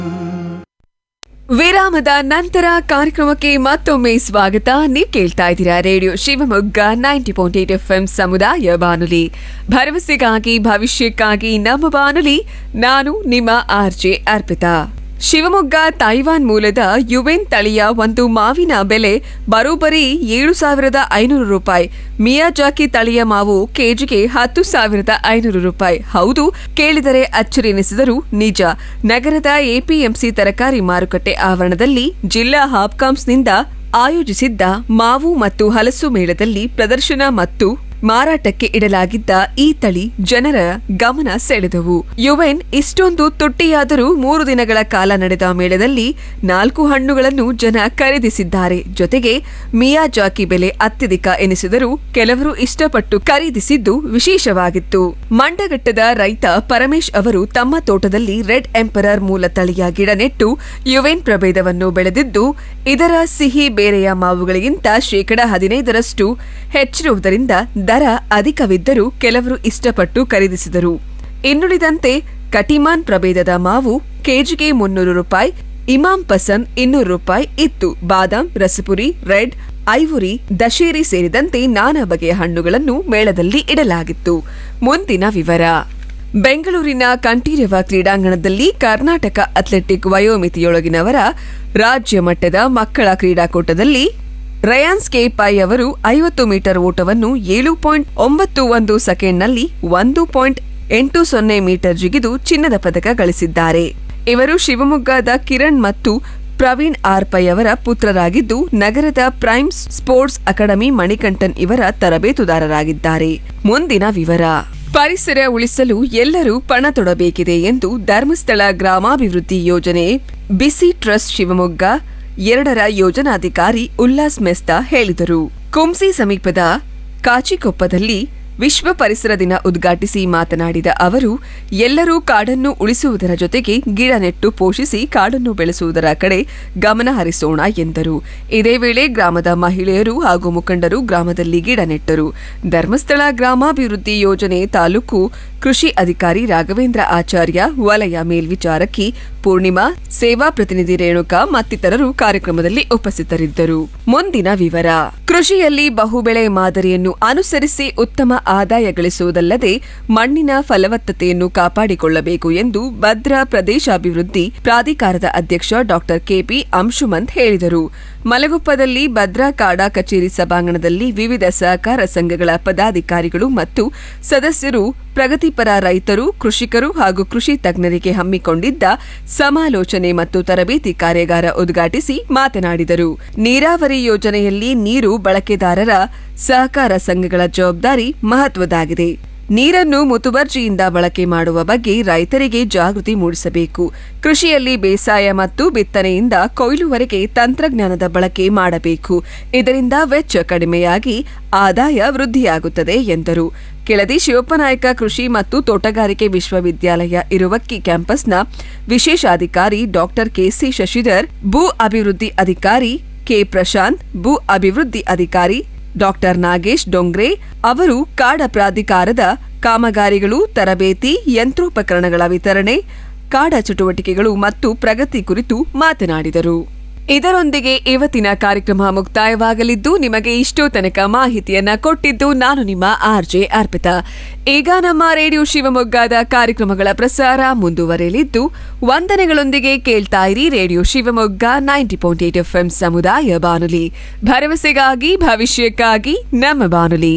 ವಿರಾಮದ ನಂತರ ಕಾರ್ಯಕ್ರಮಕ್ಕೆ ಮತ್ತೊಮ್ಮೆ ಸ್ವಾಗತ ನೀವು ಕೇಳ್ತಾ ಇದ್ದೀರಾ radio Shivamogga ninety point eight F M ಸಮುದಾಯ ಬಾನುಲಿ ಭರವಸೆಗಾಗಿ ಭವಿಷ್ಯಕ್ಕಾಗಿ ನಮ್ಮ ಬಾನುಲಿ ನಾನು ನಿಮ್ಮ ಆರ್ಜೆ ಅರ್ಪಿತಾ ಶಿವಮೊಗ್ಗ ತೈವಾನ್ ಮೂಲದ ಯುವೆನ್ ತಳಿಯ ಒಂದು ಮಾವಿನ ಬೆಲೆ ಬರೋಬ್ಬರಿ ಏಳು ಸಾವಿರದ ಐನೂರು ರೂಪಾಯಿ ಮಿಯಾಜಾಕಿ ತಳಿಯ ಮಾವು ಕೆಜಿಗೆ ಹತ್ತು ಸಾವಿರದ ಐನೂರು ರೂಪಾಯಿ ಹೌದು ಕೇಳಿದರೆ ಅಚ್ಚರಿಯೆನಿಸಿದರೂ ನಿಜ ನಗರದ ಎಪಿಎಂಸಿ ತರಕಾರಿ ಮಾರುಕಟ್ಟೆ ಆವರಣದಲ್ಲಿ ಜಿಲ್ಲಾ ಹಾಪ್ಕಾಮ್ಸ್ನಿಂದ ಆಯೋಜಿಸಿದ್ದ ಮಾವು ಮತ್ತು ಹಲಸು ಮೇಳದಲ್ಲಿ ಪ್ರದರ್ಶನ ಮತ್ತು ಮಾರಾಟಕ್ಕೆ ಇಡಲಾಗಿದ್ದ ಈ ತಳಿ ಜನರ ಗಮನ ಸೆಳೆದವು ಯುವೆನ್ ಇಷ್ಟೊಂದು ತುಟ್ಟಿಯಾದರೂ ಮೂರು ದಿನಗಳ ಕಾಲ ನಡೆದ ಮೇಳದಲ್ಲಿ ನಾಲ್ಕು ಹಣ್ಣುಗಳನ್ನು ಜನ ಖರೀದಿಸಿದ್ದಾರೆ ಜೊತೆಗೆ ಮಿಯಾಜಾಕಿ ಬೆಲೆ ಅತ್ಯಧಿಕ ಎನಿಸಿದರೂ ಕೆಲವರು ಇಷ್ಟಪಟ್ಟು ಖರೀದಿಸಿದ್ದು ವಿಶೇಷವಾಗಿತ್ತು ಮಂಡಗಟ್ಟದ ರೈತ ಪರಮೇಶ್ ಅವರು ತಮ್ಮ ತೋಟದಲ್ಲಿ ರೆಡ್ ಎಂಪರರ್ ಮೂಲ ತಳಿಯ ಗಿಡ ನೆಟ್ಟು ಯುವೆನ್ ಪ್ರಭೇದವನ್ನು ಬೆಳೆದಿದ್ದು ಇದರ ಸಿಹಿ ಬೇರೆಯ ಮಾವುಗಳಿಗಿಂತ ಶೇಕಡ ಹದಿನೈದರಷ್ಟು ಹೆಚ್ಚಿರುವುದರಿಂದ ದರ ಅಧಿಕವಿದ್ದರೂ ಕೆಲವರು ಇಷ್ಟಪಟ್ಟು ಖರೀದಿಸಿದರು ಇನ್ನುಳಿದಂತೆ ಕಟಿಮಾನ್ ಪ್ರಭೇದದ ಮಾವು ಕೆಜಿಗೆ ಮುನ್ನೂರು ರೂಪಾಯಿ ಇಮಾಮ್ ಪಸಂದ್ ಇನ್ನೂರು ರೂಪಾಯಿ ಇತ್ತು ಬಾದಾಮ್ ರಸಪುರಿ ರೆಡ್ ಐವುರಿ ದಶೇರಿ ಸೇರಿದಂತೆ ನಾನಾ ಬಗೆಯ ಹಣ್ಣುಗಳನ್ನು ಮೇಳದಲ್ಲಿ ಇಡಲಾಗಿತ್ತು ಮುಂದಿನ ವಿವರ ಬೆಂಗಳೂರಿನ ಕಂಠೀರವ ಕ್ರೀಡಾಂಗಣದಲ್ಲಿ ಕರ್ನಾಟಕ ಅಥ್ಲೆಟಿಕ್ ವಯೋಮಿತಿಯೊಳಗಿನವರ ರಾಜ್ಯ ಮಟ್ಟದ ಮಕ್ಕಳ ಕ್ರೀಡಾಕೂಟದಲ್ಲಿ ರಯಾನ್ಸ್ ಕೆ ಪೈ ಅವರು ಐವತ್ತು ಮೀಟರ್ ಓಟವನ್ನು ಏಳು ಪಾಯಿಂಟ್ ಒಂಬತ್ತು ಒಂದು ಸೆಕೆಂಡ್ನಲ್ಲಿ ಒಂದು ಪಾಯಿಂಟ್ ಎಂಟು ಸೊನ್ನೆ ಮೀಟರ್ ಜಿಗಿದು ಚಿನ್ನದ ಪದಕ ಗಳಿಸಿದ್ದಾರೆ ಇವರು ಶಿವಮೊಗ್ಗದ ಕಿರಣ್ ಮತ್ತು ಪ್ರವೀಣ್ ಆರ್ ಪೈ ಅವರ ಪುತ್ರರಾಗಿದ್ದು ನಗರದ ಪ್ರೈಮ್ ಸ್ಪೋರ್ಟ್ಸ್ ಅಕಾಡೆಮಿ ಮಣಿಕಂಠನ್ ಇವರ ತರಬೇತುದಾರರಾಗಿದ್ದಾರೆ ಮುಂದಿನ ವಿವರ ಪರಿಸರ ಉಳಿಸಲು ಎಲ್ಲರೂ ಪಣ ತೊಡಬೇಕಿದೆ ಎಂದು ಧರ್ಮಸ್ಥಳ ಗ್ರಾಮಾಭಿವೃದ್ಧಿ ಯೋಜನೆ ಬಿಸಿ ಟ್ರಸ್ಟ್ ಶಿವಮೊಗ್ಗ ಎರಡರ ಯೋಜನಾಧಿಕಾರಿ ಉಲ್ಲಾಸ್ ಮೆಸ್ತಾ ಹೇಳಿದರು ಕುಂಸಿ ಸಮೀಪದ ಕಾಚಿಕೊಪ್ಪದಲ್ಲಿ ವಿಶ್ವ ಪರಿಸರ ದಿನ ಉದ್ಘಾಟಿಸಿ ಮಾತನಾಡಿದ ಅವರು ಎಲ್ಲರೂ ಕಾಡನ್ನು ಉಳಿಸುವುದರ ಜೊತೆಗೆ ಗಿಡ ನೆಟ್ಟು ಪೋಷಿಸಿ ಕಾಡನ್ನು ಬೆಳೆಸುವುದರ ಕಡೆ ಗಮನ ಹರಿಸೋಣ ಎಂದರು ಇದೇ ವೇಳೆ ಗ್ರಾಮದ ಮಹಿಳೆಯರು ಹಾಗೂ ಮುಖಂಡರು ಗ್ರಾಮದಲ್ಲಿ ಗಿಡ ನೆಟ್ಟರು ಧರ್ಮಸ್ಥಳ ಗ್ರಾಮಾಭಿವೃದ್ಧಿ ಯೋಜನೆ ತಾಲೂಕು ಕೃಷಿ ಅಧಿಕಾರಿ ರಾಘವೇಂದ್ರ ಆಚಾರ್ಯ ವಲಯ ಮೇಲ್ವಿಚಾರಕಿ ಪೂರ್ಣಿಮಾ ಸೇವಾ ಪ್ರತಿನಿಧಿ ರೇಣುಕಾ ಮತ್ತಿತರರು ಕಾರ್ಯಕ್ರಮದಲ್ಲಿ ಉಪಸ್ಥಿತರಿದ್ದರು ಮುಂದಿನ ವಿವರ ಕೃಷಿಯಲ್ಲಿ ಬಹುಬೆಳೆ ಮಾದರಿಯನ್ನು ಅನುಸರಿಸಿ ಉತ್ತಮ ಆದಾಯ ಗಳಿಸುವುದಲ್ಲದೆ ಮಣ್ಣಿನ ಫಲವತ್ತತೆಯನ್ನು ಕಾಪಾಡಿಕೊಳ್ಳಬೇಕು ಎಂದು ಭದ್ರಾ ಪ್ರದೇಶಾಭಿವೃದ್ಧಿ ಪ್ರಾಧಿಕಾರದ ಅಧ್ಯಕ್ಷ ಡಾಕ್ಟರ್ ಕೆಪಿ ಅಂಶುಮಂತ್ ಹೇಳಿದರು ಮಲಗುಪ್ಪದಲ್ಲಿ ಭದ್ರಾ ಕಾಡಾ ಕಚೇರಿ ಸಭಾಂಗಣದಲ್ಲಿ ವಿವಿಧ ಸಹಕಾರ ಸಂಘಗಳ ಪದಾಧಿಕಾರಿಗಳು ಮತ್ತು ಸದಸ್ಯರು ಪ್ರಗತಿಪರ ರೈತರು ಕೃಷಿಕರು ಹಾಗೂ ಕೃಷಿ ತಜ್ಞರಿಗೆ ಹಮ್ಮಿಕೊಂಡಿದ್ದ ಸಮಾಲೋಚನೆ ಮತ್ತು ತರಬೇತಿ ಕಾರ್ಯಾಗಾರ ಉದ್ಘಾಟಿಸಿ ಮಾತನಾಡಿದರು ನೀರಾವರಿ ಯೋಜನೆಯಲ್ಲಿ ನೀರು ಬಳಕೆದಾರರ ಸಹಕಾರ ಸಂಘಗಳ ಜವಾಬ್ದಾರಿ ಮಹತ್ವದಾಗಿದೆ ನೀರನ್ನು ಮುತುವರ್ಜಿಯಿಂದ ಬಳಕೆ ಮಾಡುವ ಬಗ್ಗೆ ರೈತರಿಗೆ ಜಾಗೃತಿ ಮೂಡಿಸಬೇಕು ಕೃಷಿಯಲ್ಲಿ ಬೇಸಾಯ ಮತ್ತು ಬಿತ್ತನೆಯಿಂದ ಕೊಯ್ಲುವರೆಗೆ ತಂತ್ರಜ್ಞಾನದ ಬಳಕೆ ಮಾಡಬೇಕು ಇದರಿಂದ ವೆಚ್ಚ ಕಡಿಮೆಯಾಗಿ ಆದಾಯ ವೃದ್ಧಿಯಾಗುತ್ತದೆ ಎಂದರು ಕೆಳದಿ ಶಿವಪ್ಪನಾಯಕ ಕೃಷಿ ಮತ್ತು ತೋಟಗಾರಿಕೆ ವಿಶ್ವವಿದ್ಯಾಲಯ ಇರುವಕ್ಕಿ ಕ್ಯಾಂಪಸ್ನ ವಿಶೇಷಾಧಿಕಾರಿ ಡಾಕ್ಟರ್ ಕೆಸಿ ಶಶಿಧರ್ ಭೂ ಅಭಿವೃದ್ಧಿ ಅಧಿಕಾರಿ ಕೆ ಪ್ರಶಾಂತ್ ಭೂ ಅಭಿವೃದ್ಧಿ ಅಧಿಕಾರಿ ಡಾಕ್ಟರ್ ನಾಗೇಶ್ ಡೊಂಗ್ರೆ ಅವರು ಕಾಡ ಪ್ರಾಧಿಕಾರದ ಕಾಮಗಾರಿಗಳು ತರಬೇತಿ ಯಂತ್ರೋಪಕರಣಗಳ ವಿತರಣೆ ಕಾಡ ಚಟುವಟಿಕೆಗಳು ಮತ್ತು ಪ್ರಗತಿ ಕುರಿತು ಮಾತನಾಡಿದರು ಇದರೊಂದಿಗೆ ಇವತ್ತಿನ ಕಾರ್ಯಕ್ರಮ ಮುಕ್ತಾಯವಾಗಲಿದ್ದು ನಿಮಗೆ ಇಷ್ಟೋ ತನಕ ಮಾಹಿತಿಯನ್ನ ಕೊಟ್ಟಿದ್ದು ನಾನು ನಿಮ್ಮ ಆರ್ಜೆ ಅರ್ಪಿತಾ ಈಗ ನಮ್ಮ ರೇಡಿಯೋ ಶಿವಮೊಗ್ಗದ ಕಾರ್ಯಕ್ರಮಗಳ ಪ್ರಸಾರ ಮುಂದುವರೆಯಲಿದ್ದು ವಂದನೆಗಳೊಂದಿಗೆ ಕೇಳ್ತಾ ಇರಿ radio Shivamogga ninety point eight F ಸಮುದಾಯ ಬಾನುಲಿ ಭರವಸೆಗಾಗಿ ಭವಿಷ್ಯಕ್ಕಾಗಿ ನಮ್ಮ ಬಾನುಲಿ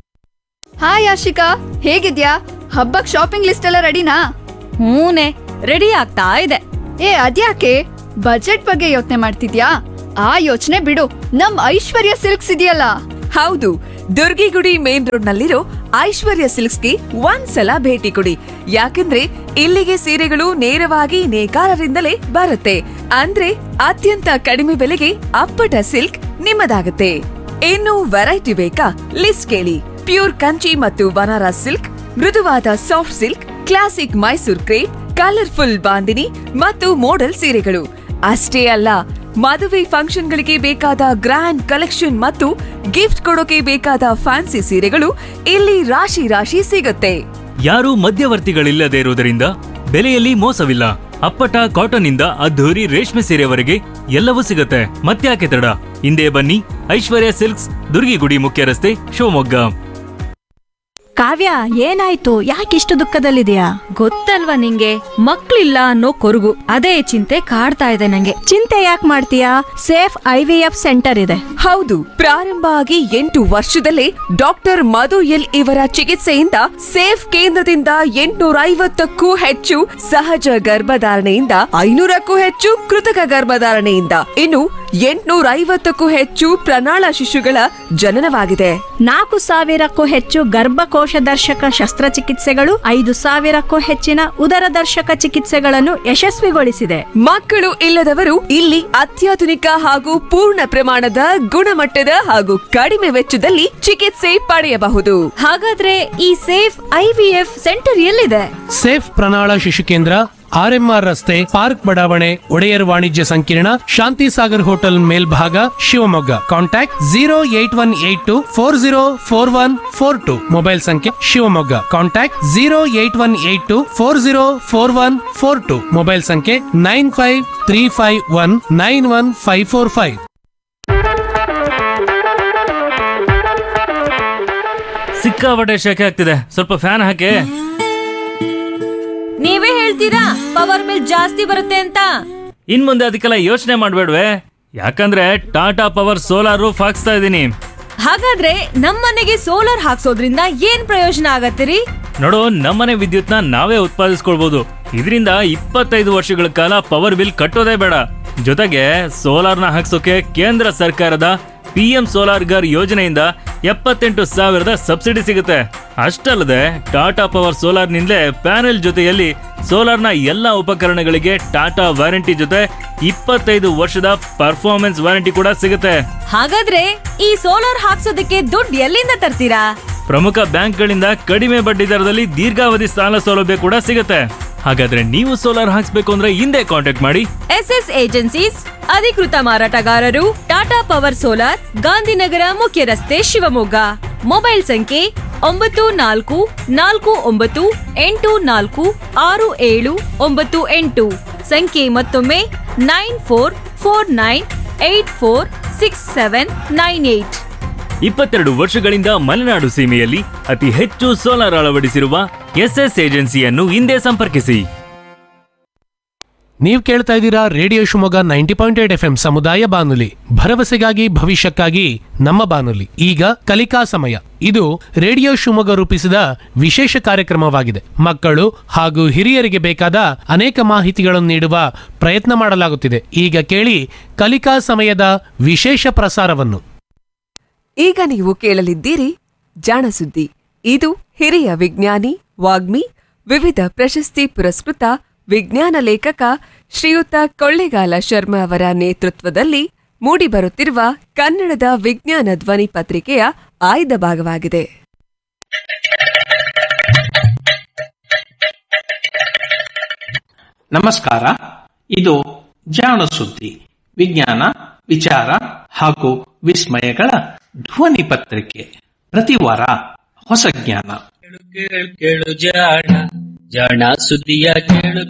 ಹಾಯ್ ಆಶಿಕಾ ಹೇಗಿದ್ಯಾ ಹಬ್ಬಕ್ ಶಾಪಿಂಗ್ ಲಿಸ್ಟ್ ಎಲ್ಲ ರೆಡಿನಾ ಹೂನೆ ರೆಡಿ ಆಗ್ತಾ ಇದೆ ಏ ಅದ್ಯಾಕೆ ಬಜೆಟ್ ಬಗ್ಗೆ ಯೋಚನೆ ಮಾಡ್ತಿದ್ಯಾ ಆ ಯೋಚನೆ ಬಿಡು ನಮ್ ಐಶ್ವರ್ಯ ಸಿಲ್ಕ್ಸ್ ಇದೆಯಲ್ಲ ಹೌದು ದುರ್ಗಿಗುಡಿ ಮೇನ್ ರೋಡ್ ನಲ್ಲಿರೋ ಐಶ್ವರ್ಯ ಸಿಲ್ಕ್ಸ್ಗೆ ಒಂದ್ಸಲ ಭೇಟಿ ಕೊಡಿ ಯಾಕಂದ್ರೆ ಇಲ್ಲಿಗೆ ಸೀರೆಗಳು ನೇರವಾಗಿ ನೇಕಾರರಿಂದಲೇ ಬರುತ್ತೆ ಅಂದ್ರೆ ಅತ್ಯಂತ ಕಡಿಮೆ ಬೆಲೆಗೆ ಅಪ್ಪಟ ಸಿಲ್ಕ್ ನಿಮ್ಮದಾಗುತ್ತೆ ಇನ್ನು ವೆರೈಟಿ ಬೇಕಾ ಲಿಸ್ಟ್ ಕೇಳಿ ಪ್ಯೂರ್ ಕಂಚಿ ಮತ್ತು ಬನಾರಸ್ ಸಿಲ್ಕ್ ಮೃದುವಾದ soft silk classic Mysore crepe colourful Bandhani ಮತ್ತು ಮೋಡಲ್ ಸೀರೆಗಳು ಅಷ್ಟೇ ಅಲ್ಲ ಮದುವೆ ಫಂಕ್ಷನ್ಗಳಿಗೆ ಬೇಕಾದ ಗ್ರ್ಯಾಂಡ್ ಕಲೆಕ್ಷನ್ ಮತ್ತು ಗಿಫ್ಟ್ ಕೊಡೋಕೆ ಬೇಕಾದ ಫ್ಯಾನ್ಸಿ ಸೀರೆಗಳು ಇಲ್ಲಿ ರಾಶಿ ರಾಶಿ ಸಿಗುತ್ತೆ ಯಾರೂ ಮಧ್ಯವರ್ತಿಗಳಿಲ್ಲದೆ ಇರುವುದರಿಂದ ಬೆಲೆಯಲ್ಲಿ ಮೋಸವಿಲ್ಲ ಅಪ್ಪಟ ಕಾಟನ್ ಇಂದ ಅದ್ಧೂರಿ ರೇಷ್ಮೆ ಸೀರೆವರೆಗೆ ಎಲ್ಲವೂ ಸಿಗುತ್ತೆ ಮತ್ತ್ಯಾಕೆ ತಡ ಹಿಂದೆ ಬನ್ನಿ ಐಶ್ವರ್ಯ ಸಿಲ್ಕ್ಸ್ ದುರ್ಗಿಗುಡಿ ಮುಖ್ಯ ರಸ್ತೆ ಶಿವಮೊಗ್ಗ ಕಾವ್ಯ ಏನಾಯ್ತು ಯಾಕಿಷ್ಟು ದುಃಖದಲ್ಲಿದೆಯಾ ಗೊತ್ತಲ್ವಾ ನಿಂಗೆ ಮಕ್ಳಿಲ್ಲ ಅನ್ನೋ ಕೊರಗು ಅದೇ ಚಿಂತೆ ಕಾಡ್ತಾ ಇದೆ ನಂಗೆ ಚಿಂತೆ ಯಾಕೆ ಮಾಡ್ತೀಯಾ safe I V F centre ಇದೆ ಹೌದು ಪ್ರಾರಂಭ ಆಗಿ ಎಂಟು ವರ್ಷದಲ್ಲೇ ಡಾಕ್ಟರ್ ಮಧು ಎಲ್ ಇವರ ಚಿಕಿತ್ಸೆಯಿಂದ ಸೇಫ್ ಕೇಂದ್ರದಿಂದ ಎಂಟುನೂರ ಐವತ್ತಕ್ಕೂ ಹೆಚ್ಚು ಸಹಜ ಗರ್ಭಧಾರಣೆಯಿಂದ ಐನೂರಕ್ಕೂ ಹೆಚ್ಚು ಕೃತಕ ಗರ್ಭಧಾರಣೆಯಿಂದ ಇನ್ನು ಎಂಟುನೂರ ಐವತ್ತಕ್ಕೂ ಹೆಚ್ಚು ಪ್ರಣಾಳ ಶಿಶುಗಳ ಜನನವಾಗಿದೆ ನಾಲ್ಕು ಸಾವಿರಕ್ಕೂ ಹೆಚ್ಚು ಗರ್ಭಕೋಶ ದರ್ಶಕ ಶಸ್ತ್ರಚಿಕಿತ್ಸೆಗಳು ಐದು ಸಾವಿರಕ್ಕೂ ಹೆಚ್ಚಿನ ಉದರ ದರ್ಶಕ ಚಿಕಿತ್ಸೆಗಳನ್ನು ಯಶಸ್ವಿಗೊಳಿಸಿದೆ ಮಕ್ಕಳು ಇಲ್ಲದವರು ಇಲ್ಲಿ ಅತ್ಯಾಧುನಿಕ ಹಾಗೂ ಪೂರ್ಣ ಪ್ರಮಾಣದ ಗುಣಮಟ್ಟದ ಹಾಗೂ ಕಡಿಮೆ ವೆಚ್ಚದಲ್ಲಿ ಚಿಕಿತ್ಸೆ ಪಡೆಯಬಹುದು ಹಾಗಾದ್ರೆ ಈ ಸೇಫ್ ಐವಿಎಫ್ ಸೆಂಟರ್ ಎಲ್ಲಿದೆ ಸೇಫ್ ಪ್ರಣಾಳ ಶಿಶು ಕೇಂದ್ರ ಆರ್ಎಂಆರ್ ರಸ್ತೆ ಪಾರ್ಕ್ ಬಡಾವಣೆ ಒಡೆಯರ್ ವಾಣಿಜ್ಯ ಸಂಕೀರ್ಣ ಶಾಂತಿ ಸಾಗರ್ ಹೋಟೆಲ್ ಮೇಲ್ಭಾಗ Shivamogga contact zero eight one eight two four zero four one four two mobile ಸಂಖ್ಯೆ Shivamogga contact zero eight one eight two four zero four one four two mobile ಸಂಖ್ಯೆ nine five three five one nine one five four five ಸಿಕ್ಕಾಪಟ್ಟೆ ಶೆಕೆ ಆಗ್ತಿದೆ ಸ್ವಲ್ಪ fan ಹಾಕಿ ನೀವೇ ಹೇಳ್ತೀರಾ power bill ಜಾಸ್ತಿ ಬರುತ್ತೆ ಅಂತ ಇನ್ ಮುಂದೆ ಅದಕ್ಕೆಲ್ಲ ಯೋಚನೆ ಮಾಡ್ಬೇಡ್ವೆ ಯಾಕಂದ್ರೆ ಟಾಟಾ ಪವರ್ ಸೋಲಾರ್ ರೂಫ್ ಹಾಕ್ಸ್ತಾ ಇದೀನಿ ಹಾಗಾದ್ರೆ ನಮ್ಮನೆಗೆ ಸೋಲಾರ್ ಹಾಕ್ಸೋದ್ರಿಂದ ಏನ್ ಪ್ರಯೋಜನ ಆಗತ್ತಿರಿ ನೋಡು ನಮ್ಮನೆ ವಿದ್ಯುತ್ನ ನಾವೇ ಉತ್ಪಾದಿಸ್ಕೊಳ್ಬಹುದು ಇದರಿಂದ ಇಪ್ಪತ್ತೈದು ವರ್ಷಗಳ ಕಾಲ ಪವರ್ ಬಿಲ್ ಕಟ್ಟೋದೇ ಬೇಡ ಜೊತೆಗೆ ಸೋಲಾರ್ನ ಹಾಕ್ಸೋಕೆ ಕೇಂದ್ರ ಸರ್ಕಾರದ ಪಿ ಎಂ ಸೋಲಾರ್ ಗರ್ ಯೋಜನೆಯಿಂದ ಎಪ್ಪತ್ತೆಂಟು ಸಾವಿರದ ಸಬ್ಸಿಡಿ ಸಿಗುತ್ತೆ ಅಷ್ಟಲ್ಲದೆ ಟಾಟಾ ಪವರ್ ಸೋಲಾರ್ನಿಂದಲೇ ಪ್ಯಾನೆಲ್ ಜೊತೆಯಲ್ಲಿ ಸೋಲಾರ್ನ ಎಲ್ಲ ಉಪಕರಣಗಳಿಗೆ ಟಾಟಾ ವಾರಂಟಿ ಜೊತೆ ಇಪ್ಪತ್ತೈದು ವರ್ಷದ ಪರ್ಫಾರ್ಮೆನ್ಸ್ ವಾರಂಟಿ ಕೂಡ ಸಿಗುತ್ತೆ ಹಾಗಾದ್ರೆ ಈ ಸೋಲಾರ್ ಹಾಕ್ಸೋದಕ್ಕೆ ದುಡ್ಡು ಎಲ್ಲಿಂದ ತರ್ತೀರಾ ಪ್ರಮುಖ ಬ್ಯಾಂಕ್ಗಳಿಂದ ಕಡಿಮೆ ಬಡ್ಡಿ ದರದಲ್ಲಿ ದೀರ್ಘಾವಧಿ ಸಾಲ ಸೌಲಭ್ಯ ಕೂಡ ಸಿಗುತ್ತೆ ಹಾಗಾದ್ರೆ ನೀವು ಸೋಲಾರ್ ಹಾಕ್ಸ್ಬೇಕು ಅಂದ್ರೆ ಹಿಂದೆ ಕಾಂಟ್ಯಾಕ್ಟ್ ಮಾಡಿ ಎಸ್ ಎಸ್ ಏಜೆನ್ಸೀಸ್ ಅಧಿಕೃತ ಮಾರಾಟಗಾರರು ಟಾಟಾ ಪವರ್ ಸೋಲಾರ್ ಗಾಂಧಿನಗರ ಮುಖ್ಯ ರಸ್ತೆ ಶಿವಮೊಗ್ಗ ಮೊಬೈಲ್ ಸಂಖ್ಯೆ ಒಂಬತ್ತು ನಾಲ್ಕು ನಾಲ್ಕು ಒಂಬತ್ತು ಎಂಟು ನಾಲ್ಕು ಆರು ಏಳು ಒಂಬತ್ತು ಎಂಟು ಸಂಖ್ಯೆ ಮತ್ತೊಮ್ಮೆ nine four four nine eight four six seven nine eight ಇಪ್ಪತ್ತೆರಡು ವರ್ಷಗಳಿಂದ ಮಲೆನಾಡು ಸೀಮೆಯಲ್ಲಿ ಅತಿ ಹೆಚ್ಚು ಸೋಲಾರ್ ಅಳವಡಿಸಿರುವ ಎಸ್ಎಸ್ ಏಜೆನ್ಸಿಯನ್ನು ಹಿಂದೆ ಸಂಪರ್ಕಿಸಿ ನೀವು ಕೇಳ್ತಾ ಇದ್ದೀರಾ radio Shivamogga ninety point eight F M ಸಮುದಾಯ ಬಾನುಲಿ ಭರವಸೆಗಾಗಿ ಭವಿಷ್ಯಕ್ಕಾಗಿ ನಮ್ಮ ಬಾನುಲಿ ಈಗ ಕಲಿಕಾ ಸಮಯ ಇದು ರೇಡಿಯೋ ಶಿವಮೊಗ್ಗ ರೂಪಿಸಿದ ವಿಶೇಷ ಕಾರ್ಯಕ್ರಮವಾಗಿದೆ ಮಕ್ಕಳು ಹಾಗೂ ಹಿರಿಯರಿಗೆ ಬೇಕಾದ ಅನೇಕ ಮಾಹಿತಿಗಳನ್ನು ನೀಡುವ ಪ್ರಯತ್ನ ಮಾಡಲಾಗುತ್ತಿದೆ ಈಗ ಕೇಳಿ ಕಲಿಕಾ ಸಮಯದ ವಿಶೇಷ ಪ್ರಸಾರವನ್ನು ಈಗ ನೀವು ಕೇಳಲಿದ್ದೀರಿ ಜಾಣಸುದ್ದಿ ಇದು ಹಿರಿಯ ವಿಜ್ಞಾನಿ ವಾಗ್ಮಿ ವಿವಿಧ ಪ್ರಶಸ್ತಿ ಪುರಸ್ಕೃತ ವಿಜ್ಞಾನ ಲೇಖಕ ಶ್ರೀಯುತ ಕೊಳ್ಳೆಗಾಲ ಶರ್ಮಾ ಅವರ ನೇತೃತ್ವದಲ್ಲಿ ಮೂಡಿಬರುತ್ತಿರುವ ಕನ್ನಡದ ವಿಜ್ಞಾನ ಧ್ವನಿ ಪತ್ರಿಕೆಯ ಆಯ್ದ ಭಾಗವಾಗಿದೆ ನಮಸ್ಕಾರ ಇದು ಜಾಣ ಸುದ್ದಿ ವಿಜ್ಞಾನ ವಿಚಾರ ಹಾಗೂ ವಿಸ್ಮಯಗಳ ಧ್ವನಿ ಪತ್ರಿಕೆ ಪ್ರತಿ ವಾರ ಹೊಸ ಜ್ಞಾನ ಕೇಳು ಕೇಳು ಕೇಳು ಜಾಣ ಜಾಣ ಸುದ್ದಿಯ ಕೇಳು